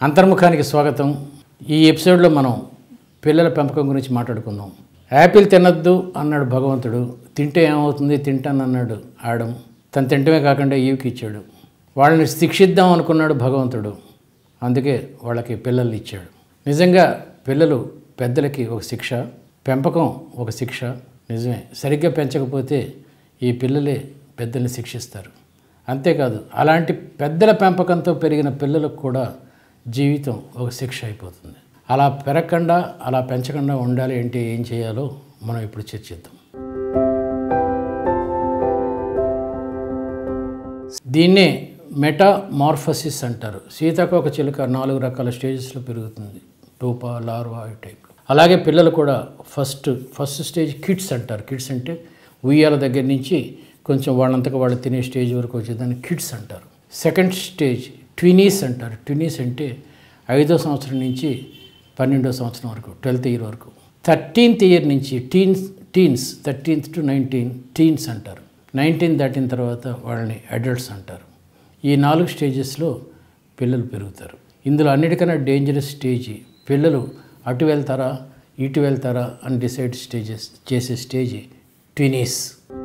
అంతర్ముఖానికి స్వాగతం ఈ ఎపిసోడ్లో మనం పిల్లల పెంపకం గురించి మాట్లాడుకుందాం యాపిల్ తినద్దు అన్నాడు భగవంతుడు తింటే ఏమవుతుంది తింటాను అన్నాడు ఆడం తను తింటమే కాకుండా ఈవికి ఇచ్చాడు వాళ్ళని శిక్షిద్దాం అనుకున్నాడు భగవంతుడు అందుకే వాళ్ళకి పిల్లల్ని ఇచ్చాడు నిజంగా పిల్లలు పెద్దలకి ఒక శిక్ష పెంపకం ఒక శిక్ష నిజమే సరిగ్గా పెంచకపోతే ఈ పిల్లలే పెద్దల్ని శిక్షిస్తారు అంతేకాదు అలాంటి పెద్దల పెంపకంతో పెరిగిన పిల్లలకు కూడా జీవితం ఒక శిక్ష అయిపోతుంది అలా పెరగకుండా అలా పెంచకుండా ఉండాలి అంటే ఏం చేయాలో మనం ఇప్పుడు చర్చిద్దాం దీన్నే మెటామార్ఫసిస్ అంటారు సీతాకోక చిలుక నాలుగు రకాల స్టేజెస్లో పెరుగుతుంది టూపా లార్వా ఈ టైప్లో అలాగే పిల్లలు కూడా ఫస్ట్ ఫస్ట్ స్టేజ్ కిడ్స్ అంటారు కిడ్స్ అంటే ఉయ్యాల దగ్గర నుంచి కొంచెం వాళ్ళంతగా వాళ్ళు తినే స్టేజ్ వరకు వచ్చేదాన్ని కిడ్స్ అంటారు సెకండ్ స్టేజ్ ట్వినీస్ అంటారు ట్వినీస్ అంటే ఐదో సంవత్సరం నుంచి పన్నెండో సంవత్సరం వరకు ట్వెల్త్ ఇయర్ వరకు థర్టీన్త్ ఇయర్ నుంచి teens teens thirteenth to nineteen teens అంటారు నైన్టీన్ దాటిన తర్వాత వాళ్ళని అడల్ట్స్ అంటారు ఈ నాలుగు స్టేజెస్లో పిల్లలు పెరుగుతారు ఇందులో అన్నిటికన్నా డేంజరస్ స్టేజ్ పిల్లలు అటు వెళ్తారా ఇటు వెళ్తారా అని డిసైడ్ స్టేజెస్ చేసే స్టేజ్ ట్వినీస్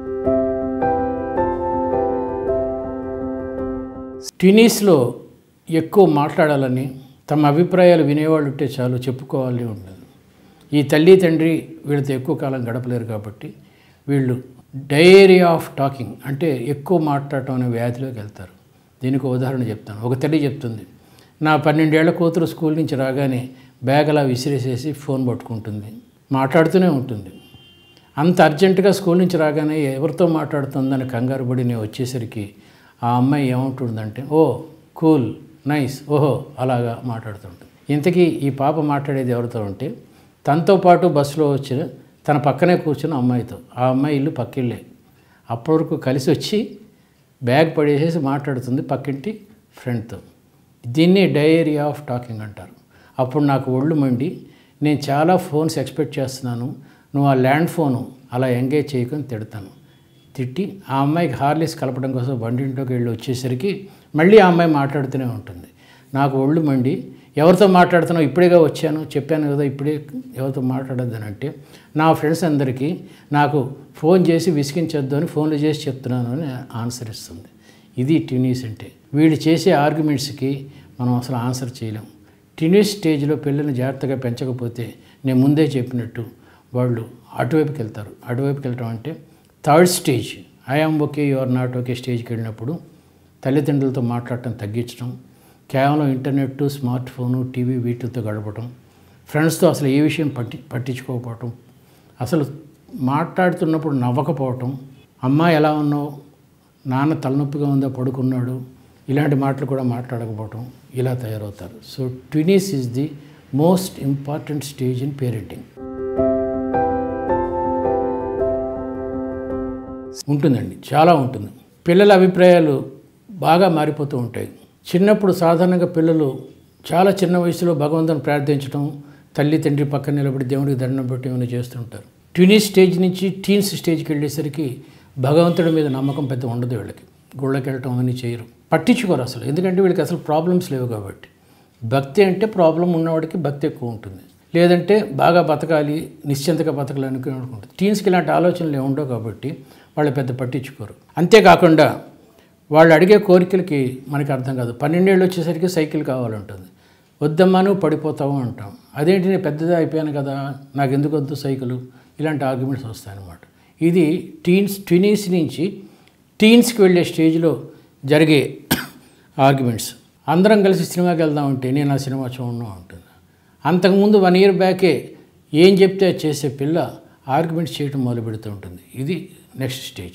ట్వినీస్లో ఎక్కువ మాట్లాడాలని తమ అభిప్రాయాలు వినేవాళ్ళు ఉంటే చాలు చెప్పుకోవాలని ఉండదు ఈ తల్లి తండ్రి వీళ్ళతో ఎక్కువ కాలం గడపలేరు కాబట్టి వీళ్ళు డైరీ ఆఫ్ టాకింగ్ అంటే ఎక్కువ మాట్లాడటం అనే వ్యాధిలోకి వెళ్తారు దీనికి ఒక ఉదాహరణ చెప్తాను ఒక తల్లి చెప్తుంది నా పన్నెండేళ్ల కూతురు స్కూల్ నుంచి రాగానే బ్యాగ్ అలా విసిరేసేసి ఫోన్ పట్టుకుంటుంది మాట్లాడుతూనే ఉంటుంది అంత అర్జెంటుగా స్కూల్ నుంచి రాగానే ఎవరితో మాట్లాడుతుందని కంగారు పడి నేను వచ్చేసరికి ఆ అమ్మాయి ఏమంటుందంటే ఓ కూల్ నైస్ ఓహో అలాగా మాట్లాడుతుంటుంది ఇంతకీ ఈ పాప మాట్లాడేది ఎవరితో ఉంటే తనతో పాటు బస్సులో వచ్చిన తన పక్కనే కూర్చున్న అమ్మాయితో ఆ అమ్మాయి ఇల్లు పక్కిళ్ళే అప్పటి వరకు కలిసి వచ్చి బ్యాగ్ పడేసేసి మాట్లాడుతుంది పక్కింటి ఫ్రెండ్తో దీన్ని డైరీ ఆఫ్ టాకింగ్ అంటారు అప్పుడు నాకు ఒళ్ళు మండి నేను చాలా ఫోన్స్ ఎక్స్పెక్ట్ చేస్తున్నాను నువ్వు ఆ ల్యాండ్ ఫోను అలా ఎంగేజ్ చేయకొని తిడతాను తిట్టి ఆ అమ్మాయికి హార్లిక్స్ కలపడం కోసం వంటింట్లోకి వెళ్ళి వచ్చేసరికి మళ్ళీ ఆ అమ్మాయి మాట్లాడుతూనే ఉంటుంది నాకు ఒళ్ళు మండి ఎవరితో మాట్లాడుతున్నావు ఇప్పుడేగా వచ్చాను చెప్పాను కదా ఇప్పుడే ఎవరితో మాట్లాడొద్దని అంటే నా ఫ్రెండ్స్ అందరికీ నాకు ఫోన్ చేసి విసిగించొద్దు అని ఫోన్లు చేసి చెప్తున్నాను అని ఆన్సర్ ఇస్తుంది ఇది ట్యూనీస్ అంటే వీళ్ళు చేసే ఆర్గ్యుమెంట్స్కి మనం అసలు ఆన్సర్ చేయలేం ట్యూనీస్ స్టేజ్లో పిల్లల్ని జాగ్రత్తగా పెంచకపోతే నేను ముందే చెప్పినట్టు వాళ్ళు అటువైపుకి వెళ్తారు అటువైపుకి వెళ్ళటం అంటే third stage I am okay you are not okay స్టేజ్కి వెళ్ళినప్పుడు తల్లిదండ్రులతో మాట్లాడటం తగ్గించడం కేవలం ఇంటర్నెట్ స్మార్ట్ ఫోను టీవీ వీటితో గడపడం ఫ్రెండ్స్తో అసలు ఏ విషయం పట్టి పట్టించుకోకపోవటం అసలు మాట్లాడుతున్నప్పుడు నవ్వకపోవటం అమ్మ ఎలా ఉన్నావు నాన్న తలనొప్పిగా ఉందా పడుకున్నాడు ఇలాంటి మాటలు కూడా మాట్లాడకపోవటం ఇలా తయారవుతారు so tweenies is the most important stage in parenting ఉంటుందండి చాలా ఉంటుంది పిల్లల అభిప్రాయాలు బాగా మారిపోతూ ఉంటాయి చిన్నప్పుడు సాధారణంగా పిల్లలు చాలా చిన్న వయసులో భగవంతుని ప్రార్థించడం తల్లి తండ్రి పక్కన నిలబడి దేవుడికి దండం పెట్టి ఏమైనా చేస్తుంటారు ట్యూనీస్ స్టేజ్ నుంచి టీన్స్ స్టేజ్కి వెళ్ళేసరికి భగవంతుడి మీద నమ్మకం పెద్ద ఉండదు వీళ్ళకి గుళ్ళకి వెళ్ళటం అని చేయరు పట్టించుకోరు అసలు ఎందుకంటే వీళ్ళకి అసలు ప్రాబ్లమ్స్ లేవు కాబట్టి భక్తి అంటే ప్రాబ్లం ఉన్నవాడికి భక్తి ఎక్కువ ఉంటుంది లేదంటే బాగా బతకాలి నిశ్చింతగా బతకాలి అనుకునే టీన్స్కి ఇలాంటి ఆలోచనలు ఏమి ఉండవు కాబట్టి వాళ్ళు పెద్ద పట్టించుకోరు అంతేకాకుండా వాళ్ళు అడిగే కోరికలకి మనకి అర్థం కాదు పన్నెండేళ్ళు వచ్చేసరికి సైకిల్ కావాలంటుంది వద్దమ్మా నువ్వు పడిపోతావు అంటాం అదేంటి నేను పెద్దదే అయిపోయాను కదా నాకు ఎందుకు వద్దు సైకిల్ ఇలాంటి ఆర్గ్యుమెంట్స్ వస్తాయన్నమాట ఇది టీన్స్ ట్వినీస్ నుంచి టీన్స్కి వెళ్ళే స్టేజ్లో జరిగే ఆర్గ్యుమెంట్స్ అందరం కలిసి సినిమాకి వెళ్దామంటే నేను ఆ సినిమా చూడను ఉంటుంది అంతకుముందు వన్ ఇయర్ బ్యాకే ఏం చెప్తే అది చేసే పిల్ల ఆర్గ్యుమెంట్స్ చేయడం మొదలు పెడుతూ ఉంటుంది ఇది నెక్స్ట్ స్టేజ్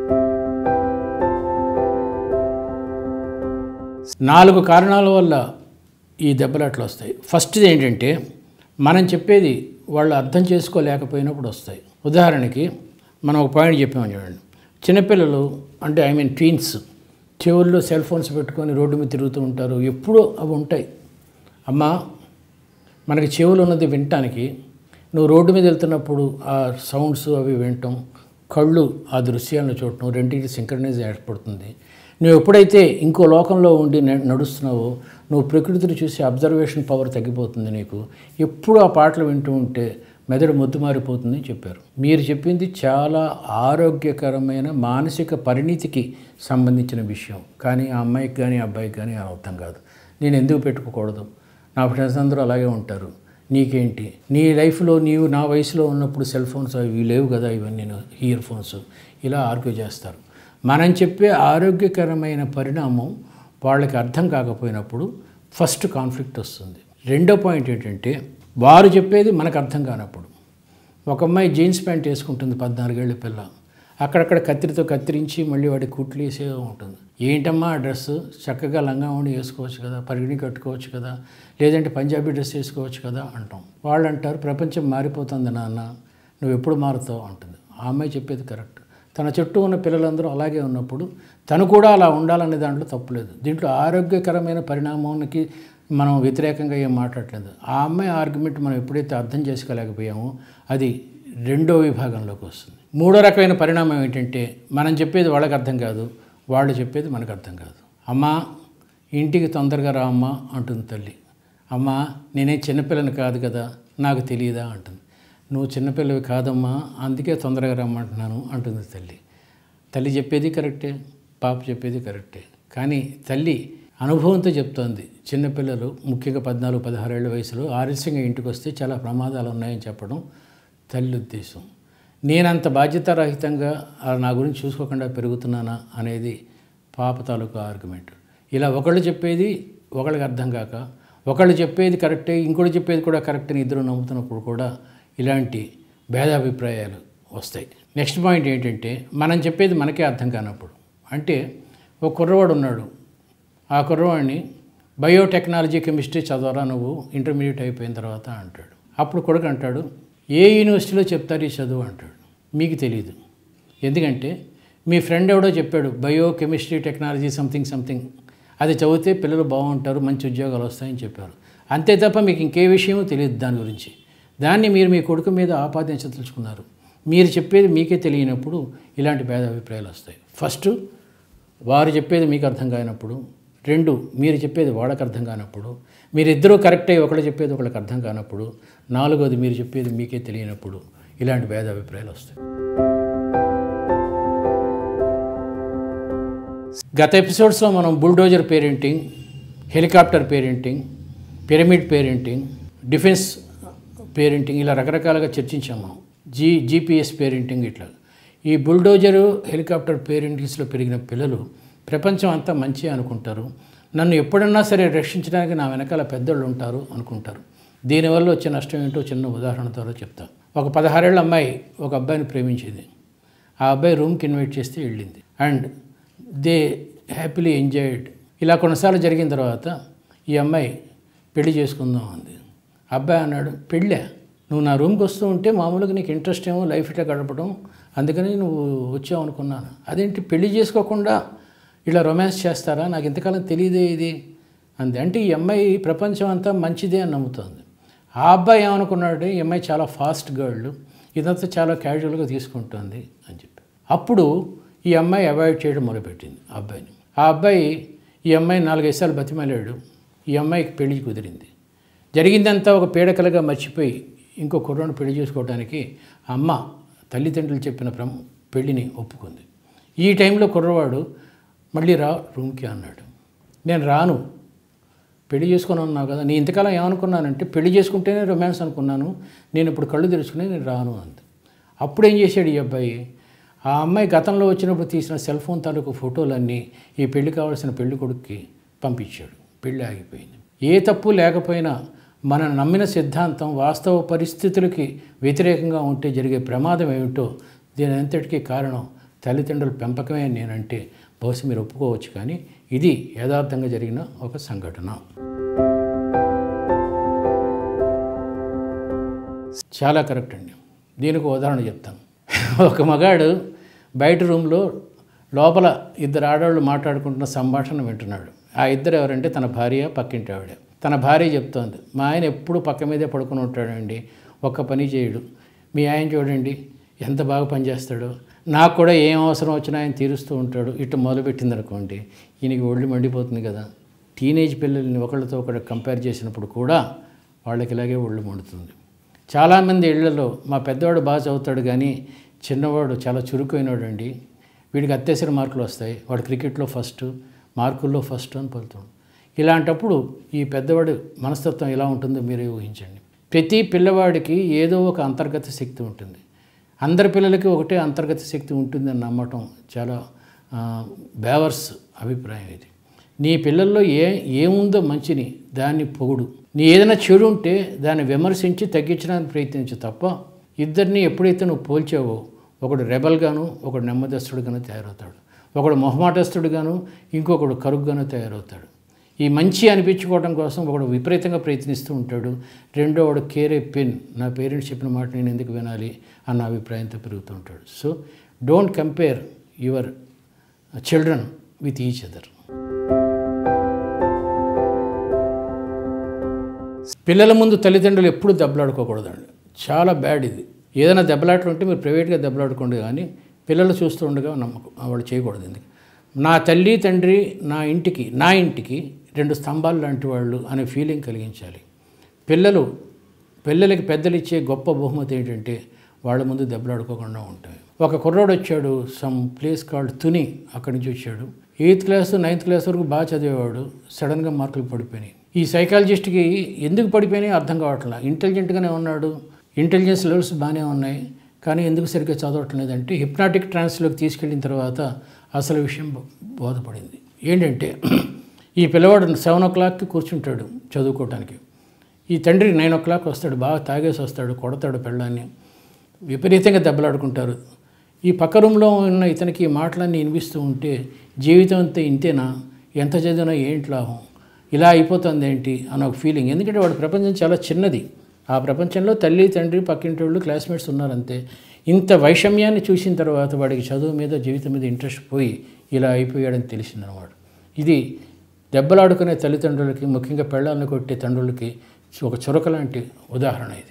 నాలుగు కారణాల వల్ల ఈ దెబ్బలాట్లు వస్తాయి ఫస్ట్ది ఏంటంటే మనం చెప్పేది వాళ్ళు అర్థం చేసుకోలేకపోయినప్పుడు వస్తాయి ఉదాహరణకి మనం ఒక పాయింట్ చెప్పామని చూడండి చిన్నపిల్లలు అంటే ఐ మీన్ ట్వీన్స్ చెవుల్లో సెల్ ఫోన్స్ పెట్టుకొని రోడ్డు మీద తిరుగుతూ ఉంటారు ఎప్పుడూ అవి ఉంటాయి అమ్మా మనకి చెవులు ఉన్నది వినటానికి నువ్వు రోడ్డు మీద వెళ్తున్నప్పుడు ఆ సౌండ్స్ అవి వినటం కళ్ళు ఆ దృశ్యాలను చూడటం రెండింటికి సింక్రనైజ్ ఏర్పడుతుంది నువ్వు ఎప్పుడైతే ఇంకో లోకంలో ఉండి న- నడుస్తున్నావో నువ్వు ప్రకృతిని చూసి అబ్జర్వేషన్ పవర్ తగ్గిపోతుంది నీకు ఎప్పుడు ఆ పాటలు వింటూ ఉంటే మెదడు మొద్దు మారిపోతుందని చెప్పారు మీరు చెప్పింది చాలా ఆరోగ్యకరమైన మానసిక పరిణితికి సంబంధించిన విషయం కానీ ఆ అమ్మాయికి కానీ అబ్బాయికి కానీ అర్థం కాదు నేను ఎందుకు పెట్టుకోకూడదు నా ఫ్రెండ్స్ అందరూ అలాగే ఉంటారు నీకేంటి నీ లైఫ్లో నీవు నా వయసులో ఉన్నప్పుడు సెల్ ఫోన్స్ అవి లేవు కదా ఇవన్నీ ఇయర్ ఫోన్స్ ఇలా ఆర్గ్యూ చేస్తారు మనం చెప్పే ఆరోగ్యకరమైన పరిణామం వాళ్ళకి అర్థం కాకపోయినప్పుడు ఫస్ట్ కాన్ఫ్లిక్ట్ వస్తుంది రెండో పాయింట్ ఏంటంటే వారు చెప్పేది మనకు అర్థం కానప్పుడు ఒక అమ్మాయి జీన్స్ ప్యాంట్ వేసుకుంటుంది పద్నాలుగేళ్ల పిల్ల అక్కడక్కడ కత్తిరితో కత్తిరించి మళ్ళీ వాడి కుట్లు వేసే ఉంటుంది ఏంటమ్మా ఆ డ్రెస్ చక్కగా లంగా ఉండి వేసుకోవచ్చు కదా పరిగిణి కట్టుకోవచ్చు కదా లేదంటే పంజాబీ డ్రెస్ వేసుకోవచ్చు కదా అంటాం వాళ్ళు అంటారు ప్రపంచం మారిపోతుంది నాన్న నువ్వు ఎప్పుడు మారుతావు అంటుంది ఆ అమ్మాయి చెప్పేది కరెక్ట్ తన చుట్టూ ఉన్న పిల్లలందరూ అలాగే ఉన్నప్పుడు తను కూడా అలా ఉండాలనే దాంట్లో తప్పులేదు దీంట్లో ఆరోగ్యకరమైన పరిణామానికి మనం వ్యతిరేకంగా ఏం మాట్లాడలేదు ఆ అమ్మాయి ఆర్గ్యుమెంట్ మనం ఎప్పుడైతే అర్థం చేసుకోలేకపోయామో అది రెండో విభాగంలోకి వస్తుంది మూడో రకమైన పరిణామం ఏంటంటే మనం చెప్పేది వాళ్ళకి అర్థం కాదు వాళ్ళు చెప్పేది మనకు అర్థం కాదు అమ్మా ఇంటికి తొందరగా రా అమ్మా అంటుంది తల్లి అమ్మా నేనే చిన్నపిల్లని కాదు కదా నాకు తెలియదా అంటుంది నువ్వు చిన్నపిల్లవి కాదమ్మా అందుకే తొందరగా రమ్మంటున్నాను అంటుంది తల్లి తల్లి చెప్పేది కరెక్టే పాప చెప్పేది కరెక్టే కానీ తల్లి అనుభవంతో చెప్తోంది చిన్నపిల్లలు ముఖ్యంగా పద్నాలుగు పదహారేళ్ల వయసులో ఆలస్యంగా ఇంటికి వస్తే చాలా ప్రమాదాలు ఉన్నాయని చెప్పడం తల్లి ఉద్దేశం నేనంత బాధ్యతారహితంగా ఆ నా గురించి చూసుకోకుండా పెరుగుతున్నానా అనేది పాప తాలూకా ఆర్గ్యుమెంట్ ఇలా ఒకళ్ళు చెప్పేది ఒకళ్ళకి అర్థం కాక ఒకళ్ళు చెప్పేది కరెక్టే ఇంకోటి చెప్పేది కూడా కరెక్ట్ అని ఇద్దరు నమ్ముతున్నప్పుడు కూడా ఇలాంటి భేదాభిప్రాయాలు వస్తాయి నెక్స్ట్ పాయింట్ ఏంటంటే మనం చెప్పేది మనకే అర్థం కానప్పుడు అంటే ఒక కుర్రవాడు ఉన్నాడు ఆ కుర్రవాడిని బయోటెక్నాలజీ కెమిస్ట్రీ చదవరా నువ్వు ఇంటర్మీడియట్ అయిపోయిన తర్వాత అంటాడు అప్పుడు కొడుకు అంటాడు ఏ యూనివర్సిటీలో చెప్తారు ఈ చదువు అంటాడు మీకు తెలియదు ఎందుకంటే మీ ఫ్రెండ్ ఎవడో చెప్పాడు biochemistry technology something something అది చదివితే పిల్లలు బాగుంటారు మంచి ఉద్యోగాలు వస్తాయని చెప్పారు అంతే తప్ప మీకు ఇంకే విషయమూ తెలియదు దాని గురించి దాన్ని మీరు మీ కొడుకు మీద ఆపాదించదలుచుకున్నారు మీరు చెప్పేది మీకే తెలియనప్పుడు ఇలాంటి భేదాభిప్రాయాలు వస్తాయి ఫస్ట్ వారు చెప్పేది మీకు అర్థం కానప్పుడు రెండు మీరు చెప్పేది వాళ్ళకి అర్థం కానప్పుడు మీరిద్దరూ కరెక్ట్ అయ్యి ఒకళ్ళు చెప్పేది ఒకళ్ళకి అర్థం కానప్పుడు నాలుగోది మీరు చెప్పేది మీకే తెలియనప్పుడు ఇలాంటి భేదాభిప్రాయాలు వస్తాయి గత ఎపిసోడ్స్లో మనం bulldozer parenting helicopter parenting pyramid parenting defence parenting ఇలా రకరకాలుగా చర్చించాం మనం జీ జీపీఎస్ పేరెంటింగ్ ఇట్లా ఈ బుల్డోజరు హెలికాప్టర్ పేరెంటింగ్స్లో పెరిగిన పిల్లలు ప్రపంచం అంతా మంచి అనుకుంటారు నన్ను ఎప్పుడన్నా సరే రక్షించడానికి నా వెనకాల పెద్దోళ్ళు ఉంటారు అనుకుంటారు దీనివల్ల వచ్చే నష్టం ఏంటో చిన్న ఉదాహరణ ద్వారా చెప్తా ఒక పదహారేళ్ళ అమ్మాయి ఒక అబ్బాయిని ప్రేమించింది ఆ అబ్బాయి రూమ్కి ఇన్వైట్ చేస్తే వెళ్ళింది అండ్ దే హ్యాపీలీ ఎంజాయిడ్ ఇలా కొన్నిసార్లు జరిగిన తర్వాత ఈ అమ్మాయి పెళ్లి చేసుకుందాం అంది అబ్బాయి అన్నాడు పెళ్ళా నువ్వు నా రూమ్కి వస్తూ ఉంటే మామూలుగా నీకు ఇంట్రెస్ట్ ఏమో లైఫ్ ఇట్లా గడపడం అందుకని నువ్వు వచ్చావు అనుకున్నాను అదేంటి పెళ్లి చేసుకోకుండా ఇలా రొమాన్స్ చేస్తారా నాకు ఇంతకాలం తెలియదే ఇది అంది అంటే ఈ అమ్మాయి ప్రపంచం అంతా మంచిదే అని నమ్ముతోంది ఆ అబ్బాయి ఏమనుకున్నాడు ఈ అమ్మాయి చాలా ఫాస్ట్ గర్ల్ ఇదంతా చాలా క్యాజువల్గా తీసుకుంటుంది అని చెప్పి అప్పుడు ఈ అమ్మాయి అవాయిడ్ చేయడం మొదలుపెట్టింది ఆ అబ్బాయిని ఆ అబ్బాయి ఈ అమ్మాయి నాలుగైదు సార్లు బతిమాలాడు ఈ అమ్మాయికి పెళ్లి కుదిరింది జరిగిందంతా ఒక పీడకలుగా మర్చిపోయి ఇంకో కుర్రాన్ని పెళ్లి చేసుకోవడానికి అమ్మ తల్లిదండ్రులు చెప్పిన ప్రమ పెళ్లిని ఒప్పుకుంది ఈ టైంలో కుర్రవాడు మళ్ళీ రా రూమ్కి అన్నాడు నేను రాను పెళ్లి చేసుకుని అన్నావు కదా నేను ఇంతకాలం ఏమనుకున్నానంటే పెళ్లి చేసుకుంటేనే రొమాన్స్ అనుకున్నాను నేను ఇప్పుడు కళ్ళు తెరుచుకుని నేను రాను అంది అప్పుడు ఏం చేశాడు ఈ అబ్బాయి ఆ అమ్మాయి గతంలో వచ్చినప్పుడు తీసిన సెల్ ఫోన్ తాలూకు ఫోటోలన్నీ ఈ పెళ్లి కావాల్సిన పెళ్లి కొడుక్కి పంపించాడు పెళ్లి ఆగిపోయింది ఏ తప్పు లేకపోయినా మనం నమ్మిన సిద్ధాంతం వాస్తవ పరిస్థితులకి వ్యతిరేకంగా ఉంటే జరిగే ప్రమాదం ఏమిటో దీని అంతటికీ కారణం తల్లిదండ్రుల పెంపకమే అని నేనంటే బహుశా మీరు ఒప్పుకోవచ్చు కానీ ఇది యథార్థంగా జరిగిన ఒక సంఘటన చాలా కరెక్ట్ అండి దీనికి ఒక ఉదాహరణ చెప్తాను ఒక మగాడు బయట రూమ్లో లోపల ఇద్దరు ఆడవాళ్ళు మాట్లాడుకుంటున్న సంభాషణ వింటున్నాడు ఆ ఇద్దరు ఎవరంటే తన భార్య పక్కింటి ఆవిడ తన భార్య చెప్తోంది మా ఆయన ఎప్పుడు పక్క మీదే పడుకుని ఉంటాడండి ఒక్క పని చేయడు మీ ఆయన చూడండి ఎంత బాగా పనిచేస్తాడో నాకు కూడా ఏం అవసరం వచ్చినా ఆయన తీరుస్తూ ఉంటాడు ఇటు మొదలుపెట్టింది అనుకోండి ఈయనకి ఒళ్ళు మండిపోతుంది కదా టీనేజ్ పిల్లల్ని ఒకళ్ళతో ఒకటి కంపేర్ చేసినప్పుడు కూడా వాళ్ళకి ఇలాగే ఒళ్ళు మండుతుంది చాలామంది ఇళ్లలో మా పెద్దవాడు బాగా చదువుతాడు కానీ చిన్నవాడు చాలా చురుకైనవాడు అండి వీడికి అత్యవసర మార్కులు వస్తాయి వాడు క్రికెట్లో ఫస్ట్ మార్కుల్లో ఫస్ట్ అని పలుతాడు ఇలాంటప్పుడు ఈ పెద్దవాడు మనస్తత్వం ఎలా ఉంటుందో మీరే ఊహించండి ప్రతి పిల్లవాడికి ఏదో ఒక అంతర్గత శక్తి ఉంటుంది అందరి పిల్లలకి ఒకటే అంతర్గత శక్తి ఉంటుందని నమ్మటం చాలా ఆ, బేవర్స్ అభిప్రాయం ఇది నీ పిల్లల్లో ఏ ఏముందో మంచిని దాన్ని పొగుడు నీ ఏదైనా చెడు ఉంటే దాన్ని విమర్శించి తగ్గించడానికి ప్రయత్నించు తప్ప ఇద్దరిని ఎప్పుడైతే నువ్వు పోల్చావో ఒకడు రెబల్గాను ఒకడు నెమ్మదస్తుడుగాను తయారవుతాడు ఒకడు మొహమాటస్తుడుగాను ఇంకొకడు కరుగ్గాను తయారవుతాడు ఈ మంచి అనిపించుకోవడం కోసం ఒకడు విపరీతంగా ప్రయత్నిస్తూ ఉంటాడు రెండో వాడు కేరే పెన్ నా పేరెంట్స్ చెప్పిన మాట నేను ఎందుకు వినాలి అన్న అభిప్రాయంతో పెరుగుతూ ఉంటాడు so don't compare your children with each other పిల్లల ముందు తల్లిదండ్రులు ఎప్పుడు దెబ్బలాడుకోకూడదండి చాలా బ్యాడ్ ఇది ఏదైనా దెబ్బలాటలు ఉంటే మీరు ప్రైవేట్గా దెబ్బలాడుకోండి కానీ పిల్లలు చూస్తూ ఉండగా నమ్మకం వాళ్ళు చేయకూడదు ఎందుకు నా తల్లి తండ్రి నా ఇంటికి నా ఇంటికి రెండు స్తంభాలు లాంటి వాళ్ళు అనే ఫీలింగ్ కలిగించాలి పిల్లలు పిల్లలకి పెద్దలు ఇచ్చే గొప్ప బహుమతి ఏంటంటే వాళ్ళ ముందు దెబ్బలాడుకోకుండా ఉంటాయి ఒక కుర్రోడు వచ్చాడు సమ్ ప్లేస్ కాల్డ్ తుని అక్కడి నుంచి వచ్చాడు ఎయిత్ క్లాస్ నైన్త్ క్లాస్ వరకు బాగా చదివేవాడు సడన్గా మార్కులు పడిపోయినాయి ఈ సైకాలజిస్ట్కి ఎందుకు పడిపోయినాయి అర్థం కావట్లేదు ఇంటెలిజెంట్గానే ఉన్నాడు ఇంటెలిజెన్స్ లెవెల్స్ బాగానే ఉన్నాయి కానీ ఎందుకు సరిగ్గా చదవటం లేదంటే హిప్నాటిక్ ట్రాన్స్లోకి తీసుకెళ్ళిన తర్వాత అసలు విషయం బో- బోధపడింది ఏంటంటే ఈ పిల్లవాడు సెవెన్ ఓ క్లాక్కి కూర్చుంటాడు చదువుకోవటానికి ఈ తండ్రి నైన్ ఓ క్లాక్ వస్తాడు బాగా తాగేసి వస్తాడు కొడతాడు పెళ్ళాన్ని విపరీతంగా దెబ్బలాడుకుంటారు ఈ పక్క రూమ్లో ఉన్న ఇతనికి ఈ మాటలన్నీ వినిపిస్తూ ఉంటే జీవితం అంతా ఇంతేనా ఎంత చదివినా ఏంటి లాభం ఇలా అయిపోతుంది ఏంటి అన్న ఒక ఫీలింగ్ ఎందుకంటే వాడి ప్రపంచం చాలా చిన్నది ఆ ప్రపంచంలో తల్లి తండ్రి పక్కింటి వాళ్ళు క్లాస్మేట్స్ ఉన్నారంతే ఇంత వైషమ్యాన్ని చూసిన తర్వాత వాడికి చదువు మీద జీవితం మీద ఇంట్రెస్ట్ పోయి ఇలా అయిపోయాడని తెలిసిందన్నమాట ఇది దెబ్బలాడుకునే తల్లిదండ్రులకి ముఖ్యంగా పెళ్ళాలను కొట్టే తండ్రులకి ఒక చురక లాంటి ఉదాహరణ ఇది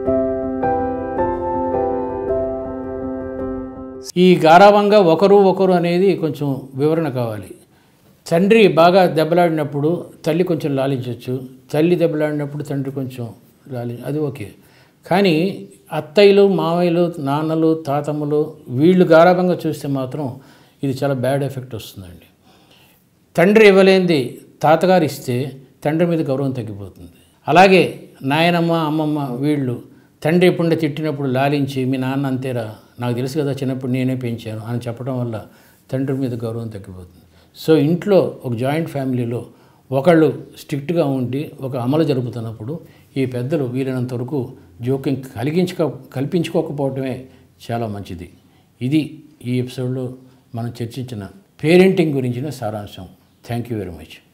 ఈ గారావంగా ఒకరు ఒకరు అనేది కొంచెం వివరణ కావాలి తండ్రి బాగా దెబ్బలాడినప్పుడు తల్లి కొంచెం లాలించవచ్చు తల్లి దెబ్బలాడినప్పుడు తండ్రి కొంచెం లాలి అది ఓకే కానీ అత్తయ్యలు మావయ్యలు నాన్నలు తాతమ్మలు వీళ్ళు గారాభంగా చూస్తే మాత్రం ఇది చాలా బ్యాడ్ ఎఫెక్ట్ వస్తుందండి తండ్రి ఇవ్వలేంది తాతగారు ఇస్తే తండ్రి మీద గౌరవం తగ్గిపోతుంది అలాగే నాయనమ్మ అమ్మమ్మ వీళ్ళు తండ్రి ఎప్పుడే తిట్టినప్పుడు లాలించి మీ నాన్న అంతేరా నాకు తెలుసు కదా చిన్నప్పుడు నేనే పెంచాను అని చెప్పడం వల్ల తండ్రి మీద గౌరవం తగ్గిపోతుంది సో ఇంట్లో ఒక జాయింట్ ఫ్యామిలీలో ఒకళ్ళు స్ట్రిక్ట్గా ఉండి ఒక అమలు జరుపుతున్నప్పుడు ఈ పెద్దలు వీలైనంత వరకు జోక్యం కలిగించుకో కల్పించుకోకపోవటమే చాలా మంచిది ఇది ఈ ఎపిసోడ్లో మనం చర్చించిన పేరెంటింగ్ గురించిన సారాంశం థ్యాంక్ యూ వెరీ మచ్